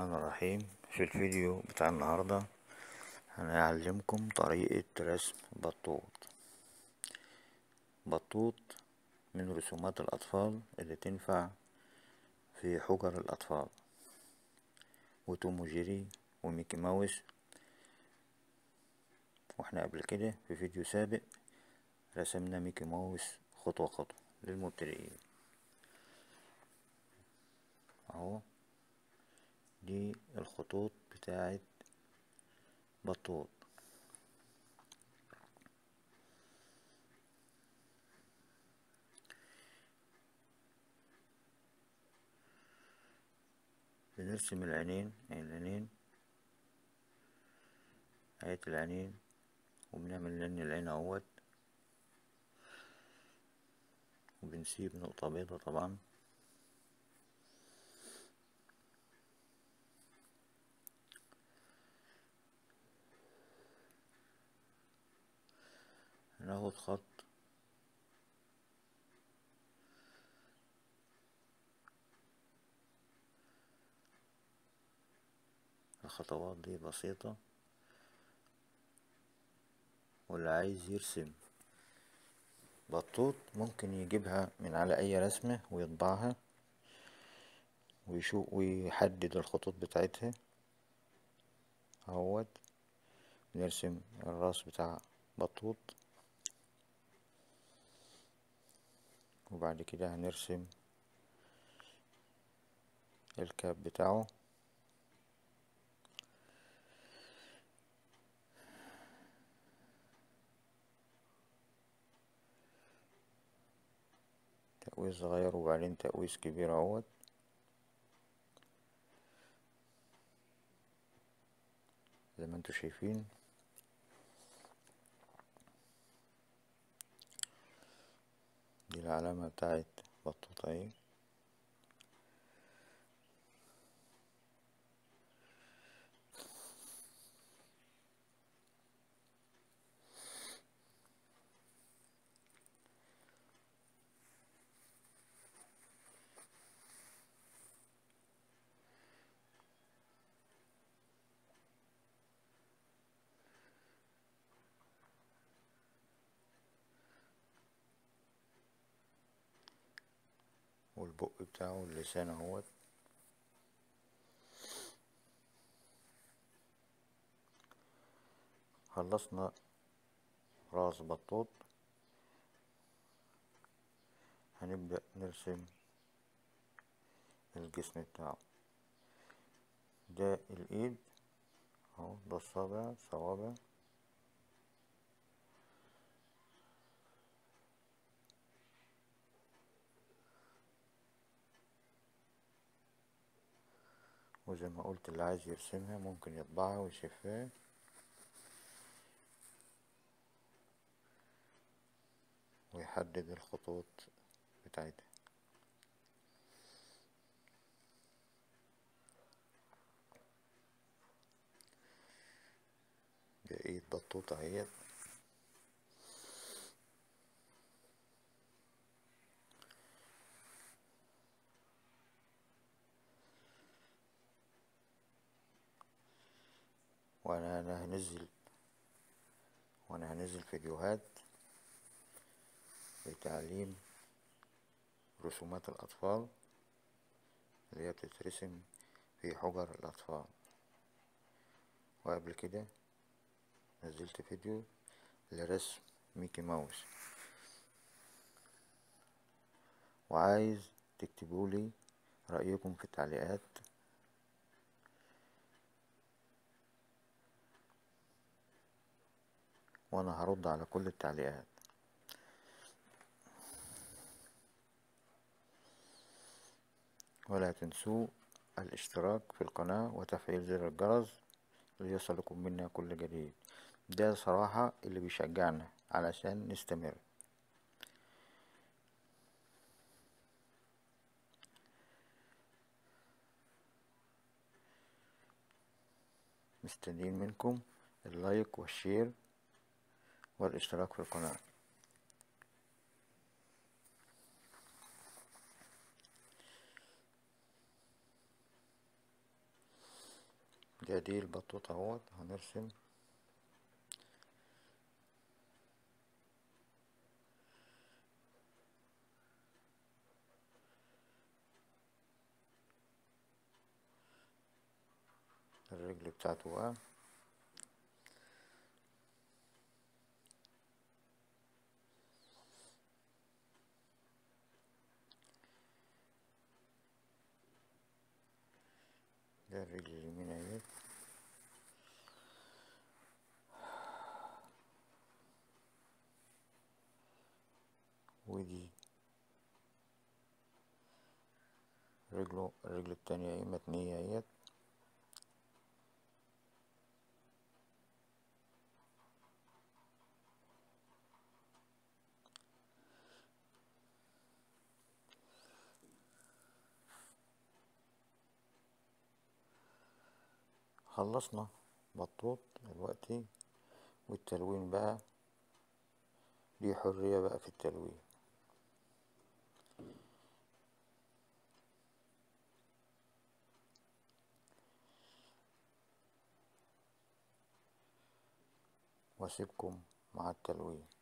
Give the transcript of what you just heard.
الرحمن الرحيم في الفيديو بتاع النهاردة هنعلمكم طريقة رسم بطوط بطوط من رسومات الأطفال اللي تنفع في حجر الأطفال وتوم وجيري وميكي ماوس واحنا قبل كده في فيديو سابق رسمنا ميكي ماوس خطوة خطوة للمبتدئين اهو دي الخطوط بتاعت بطوط بنرسم العينين العينين آية العينين وبنعمل لن العين اهوت وبنسيب نقطة بيضة طبعا هناخد خط الخطوات دي بسيطة واللي عايز يرسم بطوط ممكن يجيبها من على اي رسمة ويطبعها ويشوف ويحدد الخطوط بتاعتها اهوت نرسم الراس بتاع بطوط وبعد كده هنرسم الكاب بتاعه تقويس صغير وبعدين تقويس كبير اهوت زي ما انتوا شايفين دي العلامة بتاعت بطوطة اهي والبق بتاعه اللسان اهوت خلصنا راس بطوط هنبدأ نرسم الجسم بتاعه ده الايد اهو ده الصابع صوابع وزي ما قلت اللي عايز يرسمها ممكن يطبعها ويشفها ويحدد الخطوط بتاعتها ده ايد بطوطة اهيت وانا انا هنزل وانا هنزل فيديوهات لتعليم رسومات الاطفال اللي هي بتترسم في حجر الاطفال وقبل كده نزلت فيديو لرسم ميكي ماوس وعايز تكتبولي رأيكم في التعليقات وانا هرد على كل التعليقات ولا تنسوا الاشتراك في القناة وتفعيل زر الجرس ليصلكم منا كل جديد ده صراحة اللي بيشجعنا علشان نستمر مستنيين منكم اللايك والشير والاشتراك في القناة ده دي البطوط اهوت هنرسم الرجل بتاعته بقى ده الرجل اليمين اهي ودي رجله الرجل التانية اهي متنية اهيت خلصنا بطوط دلوقتي والتلوين بقى ليه حرية بقى في التلوين واسيبكم مع التلوين